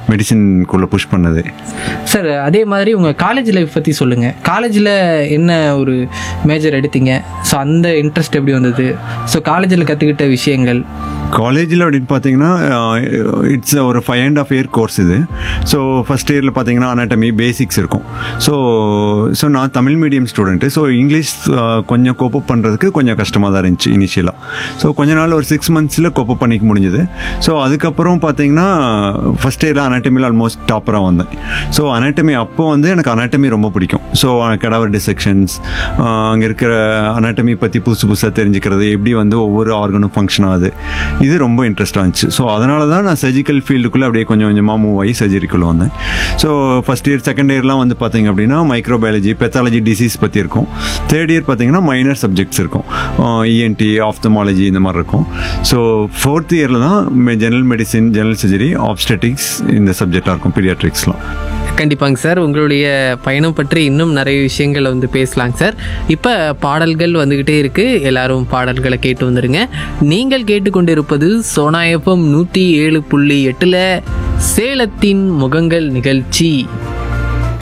மெடிசின்குள்ளே push பண்ணது sir அதே மாதிரி உங்கள் காலேஜ் லைஃப் பற்றி சொல்லுங்கள் காலேஜில் என்ன ஒரு மேஜர் எடுத்தீங்க ஸோ அந்த இன்ட்ரெஸ்ட் எப்படி வந்தது ஸோ காலேஜில் கற்றுக்கிட்ட விஷயங்கள் காலேஜில் அப்படின்னு பார்த்தீங்கன்னா இட்ஸ் ஒரு five and half year course இது ஸோ ஃபஸ்ட் இயரில் பார்த்தீங்கன்னா அனாட்டமி பேசிக்ஸ் இருக்கும் ஸோ ஸோ நான் Tamil medium student so English uh, கொஞ்சம் கோப்பப் பண்ணுறதுக்கு கொஞ்சம் கஷ்டமாக தான் இருந்துச்சு இனிஷியலாக ஸோ கொஞ்ச நாள் ஒரு சிக்ஸ் மந்த்ஸில் கோப்பப் பண்ணிக்க முடிஞ்சது ஸோ அதுக்கப்புறம் பார்த்தீங்கன்னா ஃபஸ்ட் இயரில் அனாட்டமியில் ஆல்மோஸ்ட் டாப்பராக வந்தேன் ஸோ அனாட்டமி அப்போ வந்து எனக்கு அனாட்டமி ரொம்ப பிடிக்கும் ஸோ கடவர் டிசெக்ஷன்ஸ் அங்கே இருக்கிற அனாட்டமி பற்றி புதுசு புதுசாக தெரிஞ்சுக்கிறது எப்படி வந்து ஒவ்வொரு ஆர்கனும் ஃபங்க்ஷன் ஆகுது இது ரொம்ப இன்ட்ரெஸ்டாக இருந்துச்சு ஸோ அதனால தான் நான் சர்ஜிக்கல் ஃபீல்டுக்குள்ளே அப்படியே கொஞ்சம் கொஞ்சமாக மூவ் ஆகி சர்ஜரிக்குள்ளே வந்தேன் ஸோ ஃபஸ்ட் இயர் செகண்ட் இயர்லாம் வந்து பார்த்தீங்க அப்படின்னா மைக்ரோபயாலஜி பெத்தாலஜி டிசீஸ் பற்றி இருக்கும் தேர்ட் இயர் பார்த்தீங்கன்னா மைனர் சப்ஜெக்ட்ஸ் இருக்கும் இஎன்டி ஆஃப்தமாலஜி இந்த மாதிரி இருக்கும் ஸோ ஃபோர்த் இயரில் தான் general medicine general surgery obstetrics இந்த சப்ஜெக்டாக இருக்கும் பீடியாட்ரிக்ஸ்லாம் கண்டிப்பாங்க சார் உங்களுடைய பயணம் பற்றி இன்னும் நிறைய விஷயங்களை வந்து பேசலாங்க சார் இப்போ பாடல்கள் வந்துக்கிட்டே இருக்கு எல்லாரும் பாடல்களை கேட்டு வந்துருங்க நீங்கள் கேட்டுக்கொண்டிருப்பது சோனா எஃப்எம் நூற்றி ஏழு புள்ளி எட்டில் சேலத்தின் முகங்கள் நிகழ்ச்சி